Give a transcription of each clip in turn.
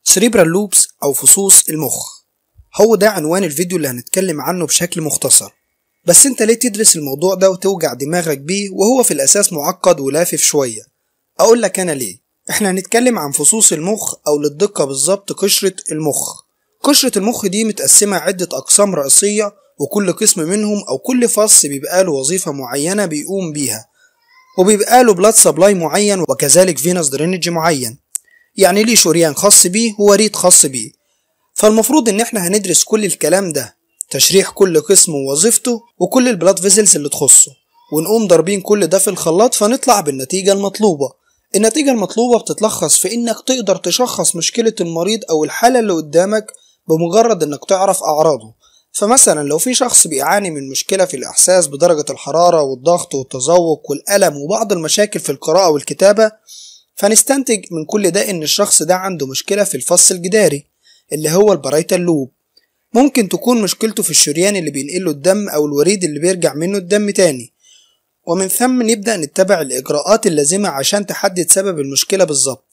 سريبرال لوبس أو فصوص المخ هو ده عنوان الفيديو اللي هنتكلم عنه بشكل مختصر بس انت ليه تدرس الموضوع ده وتوجع دماغك بيه وهو في الأساس معقد ولافف شوية أقول لك أنا ليه احنا هنتكلم عن فصوص المخ أو للدقة بالظبط قشرة المخ قشرة المخ دي متقسمة عدة أقسام رئيسية وكل قسم منهم أو كل فص بيبقى له وظيفة معينة بيقوم بيها وبيبقى له بلاد سبلاي معين وكذلك فينوس درينج معين يعني ليه شريان خاص بيه ووريد خاص بيه فالمفروض ان احنا هندرس كل الكلام ده تشريح كل قسم ووظيفته وكل البلاد فيزلز اللي تخصه ونقوم ضاربين كل ده في الخلاط فنطلع بالنتيجة المطلوبة النتيجة المطلوبة بتتلخص في انك تقدر تشخص مشكلة المريض او الحالة اللي قدامك بمجرد انك تعرف اعراضه فمثلا لو في شخص بيعاني من مشكلة في الإحساس بدرجة الحرارة والضغط والتذوق والألم وبعض المشاكل في القراءة والكتابة فنستنتج من كل ده إن الشخص ده عنده مشكلة في الفص الجداري اللي هو البرايتال لوب ممكن تكون مشكلته في الشريان اللي بينقله الدم أو الوريد اللي بيرجع منه الدم تاني ومن ثم نبدأ نتبع الإجراءات اللازمة عشان تحدد سبب المشكلة بالظبط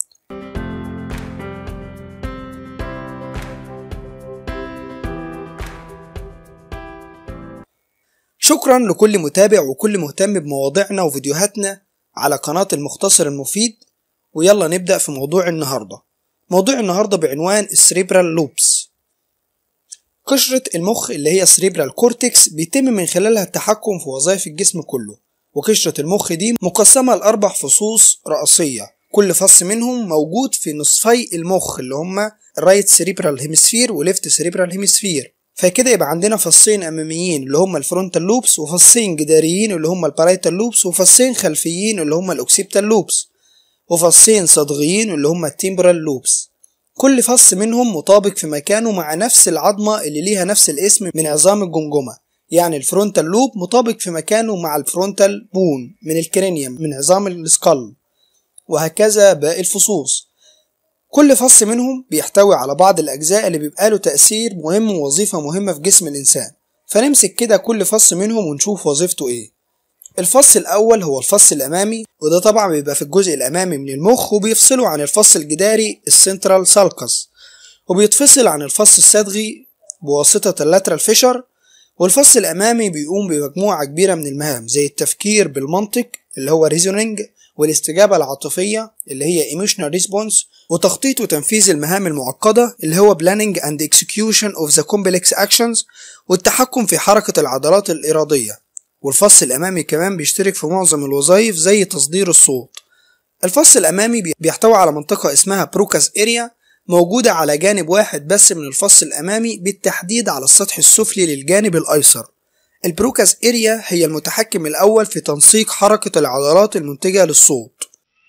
شكرا لكل متابع وكل مهتم بمواضيعنا وفيديوهاتنا على قناة المختصر المفيد ويلا نبدأ في موضوع النهاردة موضوع النهاردة بعنوان السريبرال لوبس قشرة المخ اللي هي سريبرال كورتكس بيتم من خلالها التحكم في وظائف الجسم كله وقشرة المخ دي مقسمة لأربع فصوص رئيسية كل فص منهم موجود في نصفي المخ اللي هما الرايت سريبرال هيمسفير وليفت سريبرال هيمسفير فكده يبقى عندنا فصين اماميين اللي هم الفرونتال لوبس وفصين جداريين اللي هم البارايتال لوبس وفصين خلفيين اللي هم الاوكسيبتال لوبس وفصين صدغيين اللي هم التيمبرال لوبس كل فص منهم مطابق في مكانه مع نفس العظمة اللي ليها نفس الاسم من عظام الجمجمة يعني الفرونتال لوب مطابق في مكانه مع الفرونتال بون من الكرينيوم من عظام السكال وهكذا باقي الفصوص كل فص منهم بيحتوي على بعض الأجزاء اللي بيبقى له تأثير مهم ووظيفة مهمة في جسم الإنسان فنمسك كده كل فص منهم ونشوف وظيفته إيه الفص الأول هو الفص الأمامي وده طبعا بيبقى في الجزء الأمامي من المخ وبيفصله عن الفص الجداري السنترال سالكس وبيتفصل عن الفص الصدغي بواسطة اللاترال فيشر والفص الأمامي بيقوم بمجموعة كبيرة من المهام زي التفكير بالمنطق اللي هو ريزونينج والاستجابة العاطفية اللي هي emotional response وتخطيط وتنفيذ المهام المعقدة اللي هو planning and execution of the complex actions والتحكم في حركة العضلات الإرادية والفص الأمامي كمان بيشترك في معظم الوظائف زي تصدير الصوت الفص الأمامي بيحتوي على منطقة اسمها بروكاس اريا موجودة على جانب واحد بس من الفص الأمامي بالتحديد على السطح السفلي للجانب الأيسر البروكاس اريا هي المتحكم الأول في تنسيق حركة العضلات المنتجة للصوت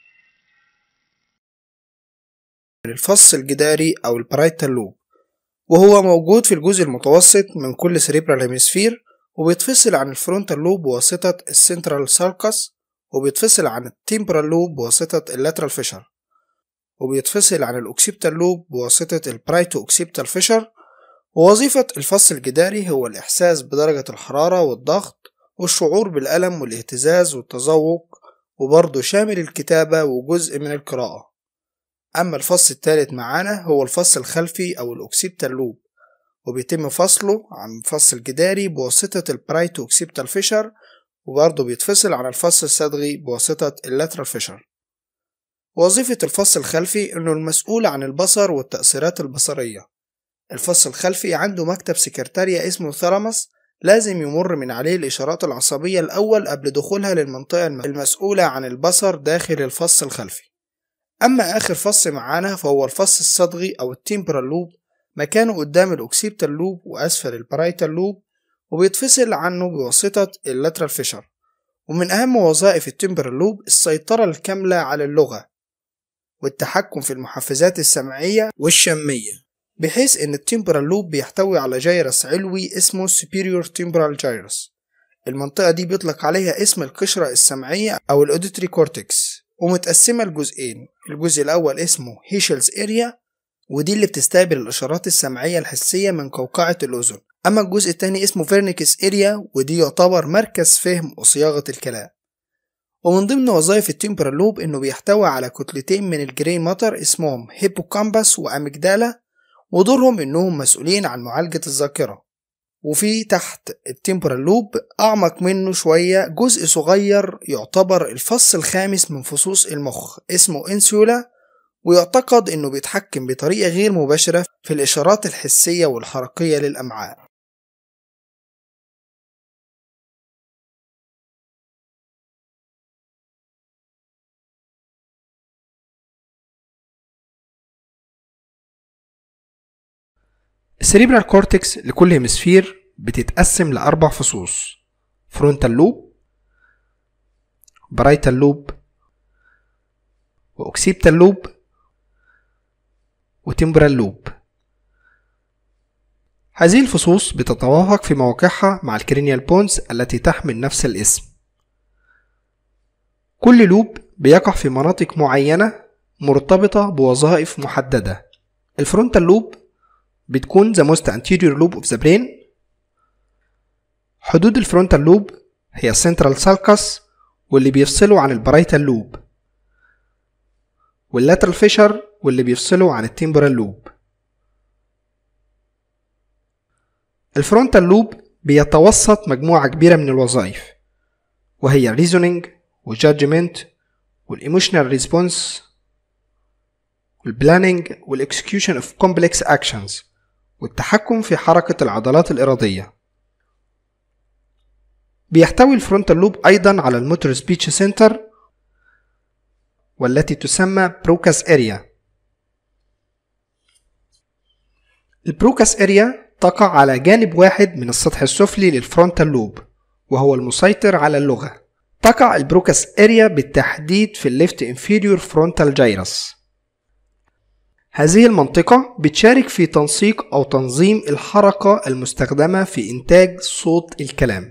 الفص الجداري أو البرايتال لوب وهو موجود في الجزء المتوسط من كل سريبرال هيمسفير وبيتفصل عن الفرونتال لوب بواسطة السنترال سالكس وبيتفصل عن التيمبرال لوب بواسطة اللاترال فيشر وبيتفصل عن الأوكسيبتال لوب بواسطة البرايتو أوكسيبتال فيشر ووظيفة الفص الجداري هو الإحساس بدرجة الحرارة والضغط والشعور بالألم والاهتزاز والتذوق وبرضه شامل الكتابة وجزء من القراءة أما الفص الثالث معانا هو الفص الخلفي أو الأوكسيبتال لوب وبيتم فصله عن الفص الجداري بواسطة البرايتو أوكسيبتال فيشر وبرضه بيتفصل عن الفص الصدغي بواسطة اللاترال فيشر وظيفة الفص الخلفي إنه المسؤول عن البصر والتأثيرات البصرية الفص الخلفي عنده مكتب سكرتاريا اسمه ثالاموس لازم يمر من عليه الإشارات العصبية الأول قبل دخولها للمنطقة المسؤولة عن البصر داخل الفص الخلفي أما آخر فص معانا فهو الفص الصدغي أو التيمبرال لوب مكانه قدام الأوكسيبتال لوب وأسفل البرايتال لوب وبيتفصل عنه بواسطة اللاترال فيشر ومن أهم وظائف التمبرال لوب السيطرة الكاملة على اللغة والتحكم في المحفزات السمعية والشمية بحيث إن التمبرال لوب بيحتوي على جيرس علوي اسمه superior temporal gyrus المنطقة دي بيطلق عليها اسم القشرة السمعية أو الأوديتري كورتكس ومتقسمة لجزئين الجزء الأول اسمه هيشلز اريا ودي اللي بتستقبل الإشارات السمعية الحسية من قوقعة الأذن أما الجزء التاني اسمه فيرنيكس اريا ودي يعتبر مركز فهم وصياغة الكلام ومن ضمن وظائف التمبرال لوب إنه بيحتوي على كتلتين من الجري ماتر اسمهم هيبوكامبس وأميجدالا ودورهم إنهم مسؤولين عن معالجة الذاكرة وفي تحت التمبرال لوب أعمق منه شوية جزء صغير يعتبر الفص الخامس من فصوص المخ اسمه انسولا ويعتقد إنه بيتحكم بطريقة غير مباشرة في الإشارات الحسية والحركية للأمعاء السريبرال كورتكس لكل هيمسفير بتتقسم لأربع فصوص فرونتال لوب برايتال لوب وأوكسيبتال لوب وتمبرال لوب هذه الفصوص بتتوافق في مواقعها مع الكرينيال بونز التي تحمل نفس الاسم كل لوب بيقع في مناطق معينة مرتبطة بوظائف محددة الفرونتال لوب بتكون the most anterior lobe of the brain حدود الفرونتال لوب هي السنترال سالكس واللي بيفصله عن البرايتال لوب واللاترال فيشر واللي بيفصله عن التمبرال لوب الفرونتال لوب بيتوسط مجموعة كبيرة من الوظائف وهي reasoning وجادجمنت والايموشنال ريسبونس والبلاننج والاكسكيوشن اوف كومبلكس اكشنز والتحكم في حركة العضلات الإرادية بيحتوي الفرونتال لوب أيضا على الموتور سبيتش سنتر والتي تسمى بروكاس اريا البروكاس اريا تقع على جانب واحد من السطح السفلي للفرونتال لوب وهو المسيطر على اللغة تقع البروكاس اريا بالتحديد في الليفت انفيريور فرونتال جايرس هذه المنطقة بتشارك في تنسيق أو تنظيم الحركة المستخدمة في إنتاج صوت الكلام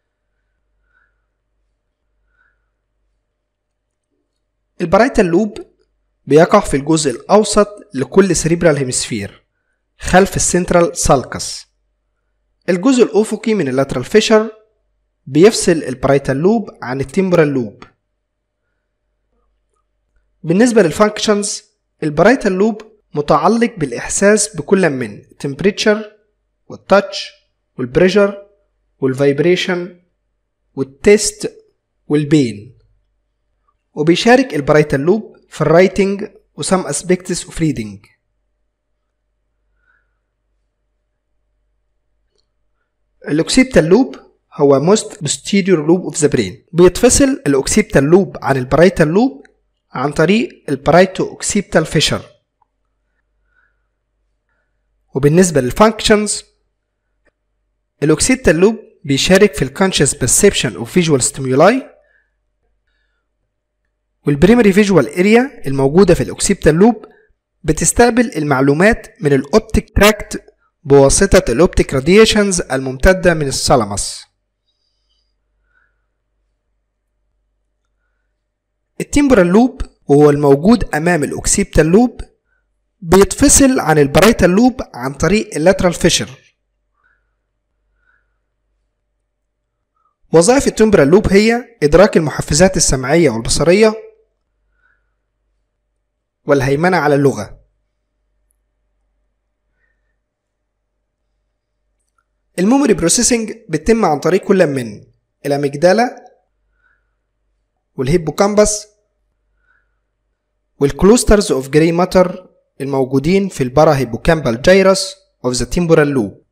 البرايتال لوب بيقع في الجزء الأوسط لكل سريبرال هيمسفير خلف السنترال سالكس الجزء الأفقي من اللاترال فيشر بيفصل البرايتال لوب عن التمبرال لوب بالنسبة للفانكشنز البرايتال لوب متعلق بالإحساس بكل من temperature والتاتش والبريشر والفايبريشن والتيست والبين وبيشارك البرايتال لوب في الرايتنج وسام اسبيكتس اوف ريدنج الاوكسيبتال لوب هو most posterior loop of the brain بيتفصل الاوكسيبتال لوب عن البرايتال لوب عن طريق البرايتو اوكسيبتال فيشر وبالنسبة للفانكشنز الأوكسيتال لوب بيشارك في الكونشس perception of visual stimuli والبريمري فيجوال اريا الموجودة في الأوكسيبتال لوب بتستقبل المعلومات من الأوبتيك تراكت بواسطة الأوبتيك راديشنز الممتدة من الثالاموس التيمبرال لوب وهو الموجود أمام الأوكسيبتال لوب بيتفصل عن البرايتال لوب عن طريق اللاترال فيشر وظائف التمبرال لوب هي إدراك المحفزات السمعية والبصرية والهيمنة على اللغة الميموري بروسيسنج بتتم عن طريق كل من الأميجدالا والهيبوكامبس والكلوسترز اوف جراي ماتر الموجودين في البارا هيبوكامبال جايرس of the temporal lobe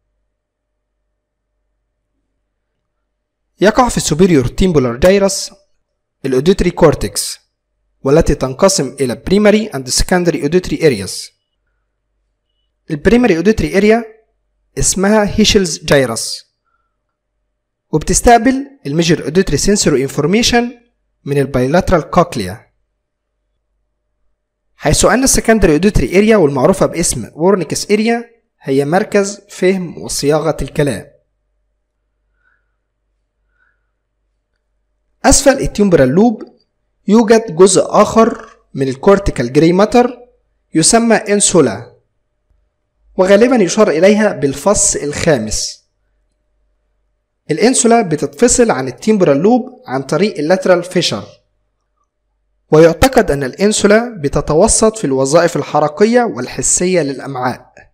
يقع في السوبيريور تيمبولار جايرس الاوديتري كورتكس والتي تنقسم إلى primary and secondary auditory areas البريمري auditory area اسمها هيشلز جايرس وبتستقبل الميجر auditory sensory information من البايلاترال كوكليا حيث أن السكندري اوديتري اريا والمعروفة باسم وورنيكس اريا هي مركز فهم وصياغة الكلام أسفل التيومبرال لوب يوجد جزء آخر من الكورتيكال جري ماتر يسمى انسولا وغالبا يشار إليها بالفص الخامس الانسولا بتتفصل عن التيمبرال لوب عن طريق اللاترال فيشر ويعتقد أن الإنسولا بتتوسط في الوظائف الحركية والحسية للأمعاء